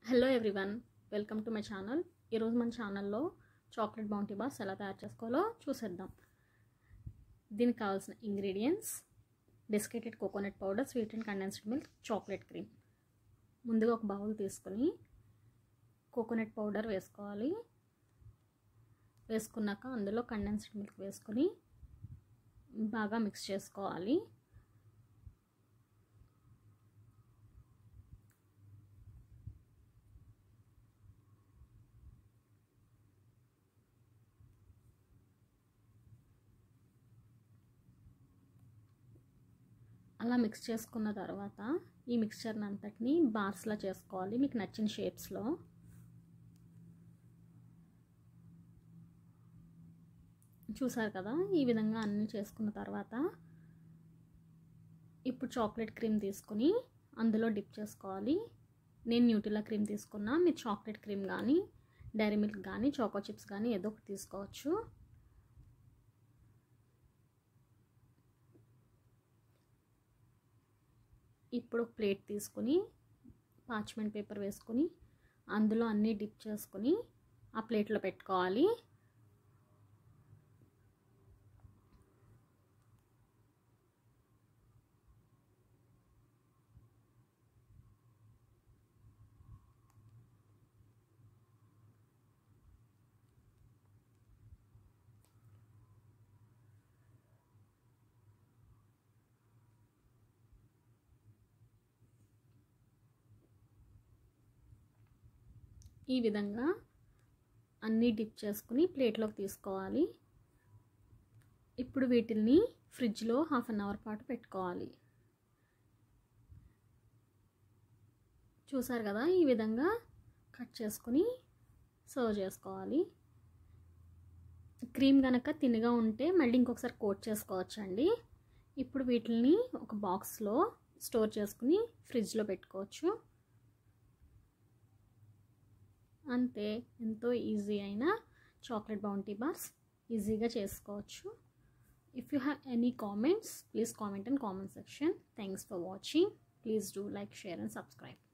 hello everyone welcome to my channel ఈరోజు మన ఛానల్లో చాక్లెట్ బౌంటీ బాస్ ఎలా తయారు చేసుకోవాలో చూసేద్దాం దీనికి కావాల్సిన ingredients desiccated coconut powder sweet and condensed milk chocolate cream ముందుగా ఒక బౌల్ తీసుకొని కోకోనట్ పౌడర్ వేసుకోవాలి వేసుకున్నాక అందులో కండెన్స్డ్ మిల్క్ వేసుకొని బాగా మిక్స్ చేసుకోవాలి అలా మిక్స్ చేసుకున్న తర్వాత ఈ మిక్స్చర్ని అంతటిని బార్స్లా చేసుకోవాలి మీకు నచ్చిన షేప్స్లో చూసారు కదా ఈ విధంగా అన్నీ చేసుకున్న తర్వాత ఇప్పుడు చాక్లెట్ క్రీమ్ తీసుకొని అందులో డిప్ చేసుకోవాలి నేను న్యూటిలా క్రీమ్ తీసుకున్నా మీరు చాక్లెట్ క్రీమ్ కానీ డైరీ మిల్క్ కానీ చాకో చిప్స్ కానీ ఏదో ఒకటి తీసుకోవచ్చు ఇప్పుడు ప్లేట్ తీసుకొని పాచ్మెంట్ పేపర్ వేసుకొని అందులో అన్నీ డిప్ చేసుకొని ఆ ప్లేట్లో పెట్టుకోవాలి ఈ విధంగా అన్నీ డిప్ చేసుకుని ప్లేట్లోకి తీసుకోవాలి ఇప్పుడు వీటిల్ని ఫ్రిడ్జ్లో హాఫ్ అన్ అవర్ పాటు పెట్టుకోవాలి చూసారు కదా ఈ విధంగా కట్ చేసుకుని సర్వ్ చేసుకోవాలి క్రీమ్ కనుక తినగా ఉంటే మళ్ళీ ఇంకొకసారి కోట్ చేసుకోవచ్చండి ఇప్పుడు వీటిని ఒక బాక్స్లో స్టోర్ చేసుకుని ఫ్రిడ్జ్లో పెట్టుకోవచ్చు అంతే ఎంతో ఈజీ అయిన చాక్లెట్ బౌంటీ బార్స్ ఈజీగా చేసుకోవచ్చు if you have any comments please comment in comment section thanks for watching please do like share and subscribe